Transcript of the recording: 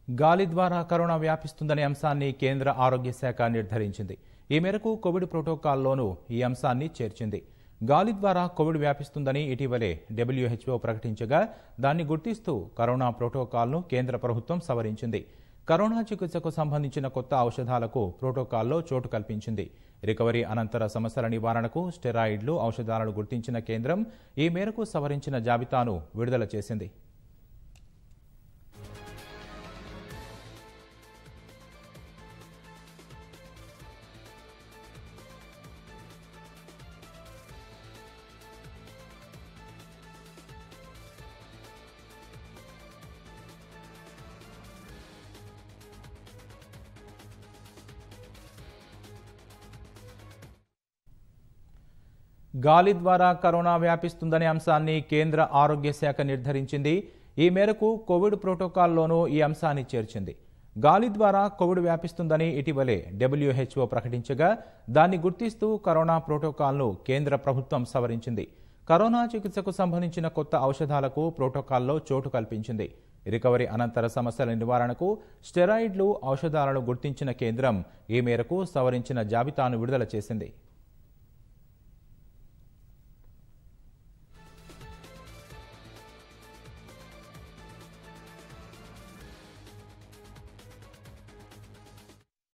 గాలి ద్వారా కరోనా వ్యాపిస్తుందనే అంశాన్ని కేంద్ర ఆరోగ్య శాఖ నిర్ధారించింది ఈ మేరకు కోవిడ్ ప్రోటోకాల్లోనూ ఈ అంశాన్ని చేర్చింది గాలి ద్వారా కోవిడ్ వ్యాపిస్తుందని ఇటీవలే డబ్ల్యూహెచ్ఓ ప్రకటించగా దాన్ని గుర్తిస్తూ కరోనా ప్రోటోకాల్ను కేంద్ర ప్రభుత్వం సవరించింది కరోనా చికిత్సకు సంబంధించిన కొత్త ఔషధాలకు ప్రోటోకాల్లో చోటు కల్పించింది రికవరీ అనంతర సమస్యల నివారణకు స్టెరాయిడ్లు ఔషధాలను గుర్తించిన కేంద్రం ఈ మేరకు సవరించిన జాబితాను విడుదల చేసింది గాలి ద్వారా కరోనా వ్యాపిస్తుందనే అంశాన్ని కేంద్ర ఆరోగ్య శాఖ నిర్ధారించింది ఈ మేరకు కోవిడ్ ప్రోటోకాల్లోనూ ఈ అంశాన్ని చేర్చింది గాలి ద్వారా కోవిడ్ వ్యాపిస్తుందని ఇటీవలే డబ్ల్యూహెచ్ఓ ప్రకటించగా దాన్ని గుర్తిస్తూ కరోనా ప్రోటోకాల్ను కేంద్ర ప్రభుత్వం సవరించింది కరోనా చికిత్సకు సంబంధించిన కొత్త ఔషధాలకు ప్రోటోకాల్లో చోటు కల్పించింది రికవరీ అనంతర సమస్యల నివారణకు స్టెరాయిడ్లు ఔషధాలను గుర్తించిన కేంద్రం ఈ మేరకు సవరించిన జాబితాను విడుదల చేసింది